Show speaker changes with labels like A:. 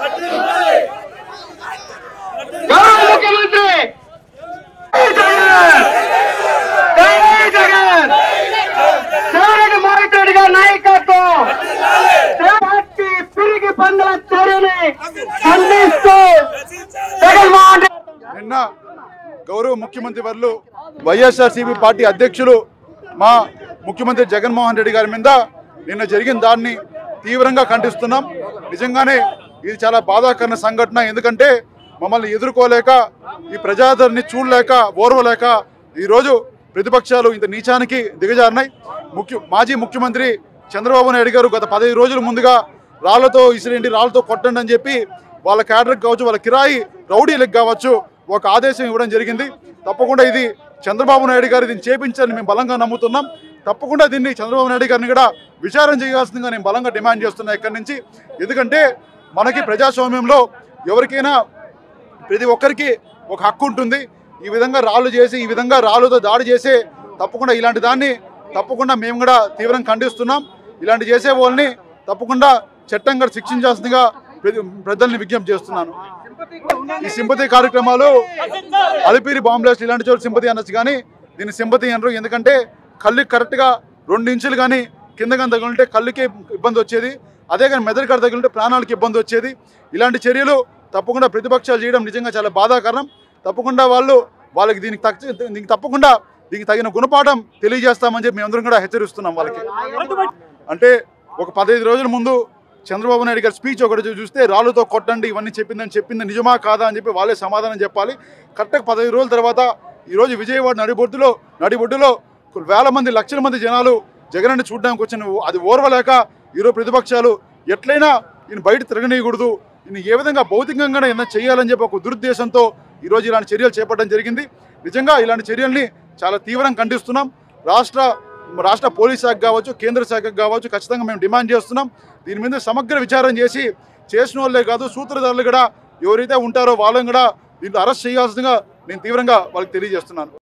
A: గౌరవ ముఖ్యమంత్రి జై జగన్! జగన్ మోహన్ రెడ్డి గారి నాయకత్వం పార్టీ పిరిగి పందుల చర్యని ఖండిస్తూ జగన్మోహన్ రెడ్డి
B: నిన్న గౌరవ ముఖ్యమంత్రి వర్లు వైఎస్ఆర్సీపీ పార్టీ అధ్యక్షులు మా ముఖ్యమంత్రి జగన్మోహన్ రెడ్డి గారి మీద నిన్న జరిగిన దాన్ని తీవ్రంగా ఖండిస్తున్నాం నిజంగానే ఇది చాలా బాధాకరణ సంఘటన ఎందుకంటే మమ్మల్ని ఎదుర్కోలేక ఈ ప్రజాదరణని చూడలేక ఓర్వలేక ఈరోజు ప్రతిపక్షాలు ఇంత నీచానికి దిగజారినాయి ముఖ్య మాజీ ముఖ్యమంత్రి చంద్రబాబు నాయుడు గారు గత పదిహేను రోజుల ముందుగా రాళ్లతో ఇసిరేంటి రాళ్లతో కొట్టండి అని చెప్పి వాళ్ళ క్యాడర్కి కావచ్చు వాళ్ళ కిరాయి రౌడీలకు కావచ్చు ఒక ఆదేశం ఇవ్వడం జరిగింది తప్పకుండా ఇది చంద్రబాబు నాయుడు గారు దీన్ని చేపించాలని మేము బలంగా నమ్ముతున్నాం తప్పకుండా దీన్ని చంద్రబాబు నాయుడు గారిని కూడా విచారణ చేయాల్సిందిగా నేను బలంగా డిమాండ్ చేస్తున్నా ఇక్కడి నుంచి ఎందుకంటే మనకి ప్రజాస్వామ్యంలో ఎవరికైనా ప్రతి ఒక్కరికి ఒక హక్కు ఉంటుంది ఈ విధంగా రాళ్ళు చేసి ఈ విధంగా రాళ్ళతో దాడి చేసే తప్పకుండా ఇలాంటి దాన్ని తప్పకుండా మేము కూడా తీవ్రంగా ఖండిస్తున్నాం ఇలాంటి చేసే వాళ్ళని తప్పకుండా చట్టం కూడా శిక్షించాల్సిందిగా ప్రతి- ప్రజల్ని విజ్ఞప్తి చేస్తున్నాను ఈ సింపతి కార్యక్రమాలు అలిపిరి బాంబ్లాస్ట్ ఇలాంటి చోటు సింపతి అనొచ్చు కానీ దీన్ని సింపతి అనరు ఎందుకంటే కళ్ళుకి కరెక్ట్గా రెండు ఇంచులు కానీ కింద కానీ తగిలింటే కళ్ళుకి ఇబ్బంది వచ్చేది అదే కానీ మెదడు కడ తగిలింటే ప్రాణాలకు ఇబ్బంది వచ్చేది ఇలాంటి చర్యలు తప్పకుండా ప్రతిపక్షాలు చేయడం నిజంగా చాలా బాధాకరం తప్పకుండా వాళ్ళు వాళ్ళకి దీనికి తగ్గ దీనికి తప్పకుండా దీనికి తగిన గుణపాఠం తెలియజేస్తామని చెప్పి మేమందరం కూడా హెచ్చరిస్తున్నాం వాళ్ళకి అంటే ఒక పదహైదు రోజుల ముందు చంద్రబాబు నాయుడు గారి స్పీచ్ ఒకటి చూ- చూస్తే రాళ్ళతో కొట్టండి ఇవన్నీ చెప్పిందని చెప్పింది నిజమా కాదా అని చెప్పి వాళ్ళే సమాధానం చెప్పాలి కరెక్ట్గా పదహైదు రోజుల తర్వాత ఈరోజు విజయవాడ నడిబొడ్డులో నడిబొడ్డులో వేల మంది లక్షల మంది జనాలు జగనన్ని చూడడానికి వచ్చిన అది ఓర్వలేక ఈరోజు ప్రతిపక్షాలు ఎట్లయినా ఈయన బయట తిరగనీయకూడదు ఈయన ఏ విధంగా భౌతికంగా ఏదైనా చేయాలని చెప్పి ఒక దురుద్దేశంతో ఈరోజు ఇలాంటి చర్యలు చేపట్టడం జరిగింది నిజంగా ఇలాంటి చర్యల్ని చాలా తీవ్రంగా ఖండిస్తున్నాం రాష్ట్ర రాష్ట్ర పోలీస్ శాఖ కావచ్చు కేంద్ర శాఖకు కావచ్చు ఖచ్చితంగా మేము డిమాండ్ చేస్తున్నాం దీని మీద సమగ్ర విచారణ చేసి చేసిన వాళ్ళే కాదు సూత్రధారులు కూడా ఎవరైతే ఉంటారో వాళ్ళని కూడా దీంట్లో అరెస్ట్ చేయాల్సిందిగా నేను తీవ్రంగా వాళ్ళకి తెలియజేస్తున్నాను